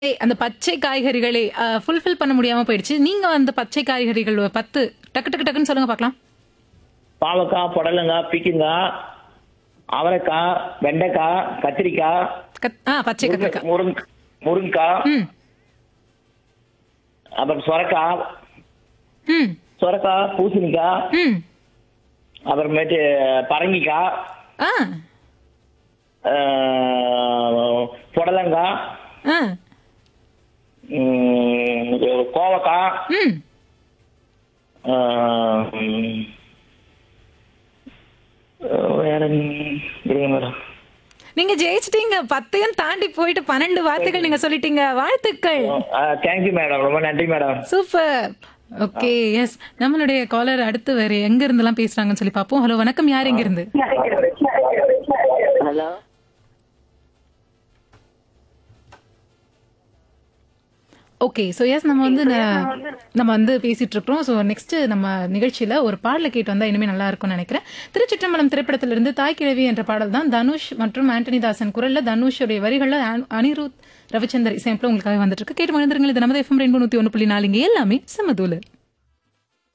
ஏய், அந்த பச்சை காய்கறிகளை ஃபுல்ஃபில் பண்ண முடியாம போயிடுச்சு நீங்க அந்த பச்சை காய்கறிகள் ஒரு பத்து டக்கு டக்கு டக்குன்னு சொல்லுங்க பார்க்கலாம் பாவக்காய் புடலங்காய் பீக்கங்காய் அவரைக்காய் வெண்டைக்காய் கத்திரிக்காய் கத்- ஆ பச்சை கத்திரிக்காய் முருங்க முருங்கைக்காய் ம் அப்புறம் சொரக்காய் ம் சொரக்காய் பூசணிக்காய் ம் அப்புறமேட்டு பரங்கிக்காய் ஆ ஆஹ், புடலங்காய் ஆ ம், கோவக்காய் ம் ஆஹ், ம், வேற ம், இருங்க மேடம் நீங்க ஜெயிச்சிட்டீங்க பத்தையும் தாண்டி போயிட்டு பன்னெண்டு வார்த்தைகள் நீங்க சொல்லிட்டீங்க வாழ்த்துக்கள் தேங்க்யூ மேடம் ரொம்ப நன்றி மேடம் சூப்பர் ஓகே எஸ் நம்மளுடைய காலர் அடுத்து வேற எங்க இருந்தெல்லாம் பேசுறாங்கன்னு சொல்லி பாப்போம் ஹலோ வணக்கம் யார் எங்க இருந்து ஹலோ ஓகே ஸோ எஸ் நம்ம வந்து ந- நம்ம வந்து பேசிட்டு இருக்கிறோம் ஸோ நெக்ஸ்ட் நம்ம நிகழ்ச்சியில ஒரு பாடலை கேட்டு வந்தா இனிமே நல்லா இருக்கும்னு நினைக்கிறேன் திருச்சிற்றம்பலம் திரைப்படத்திலிருந்து தாய் கிழவி என்ற பாடல் தான் தனுஷ் மற்றும் ஆண்டனி தாசன் குரல்ல தனுஷுடைய வரிகள்ல அனு- அனிருத் ரவிச்சந்தர் இசையமைப்பில் உங்களுக்காக வந்துட்டு இருக்கு கேட்டு மகிழ்ந்துருங்கள் இது நமது எஃப்எம் ரெண்டு நூத்தி ஒன்று புள்ளி நாலு இங்க எல்லாமே சமதூலர்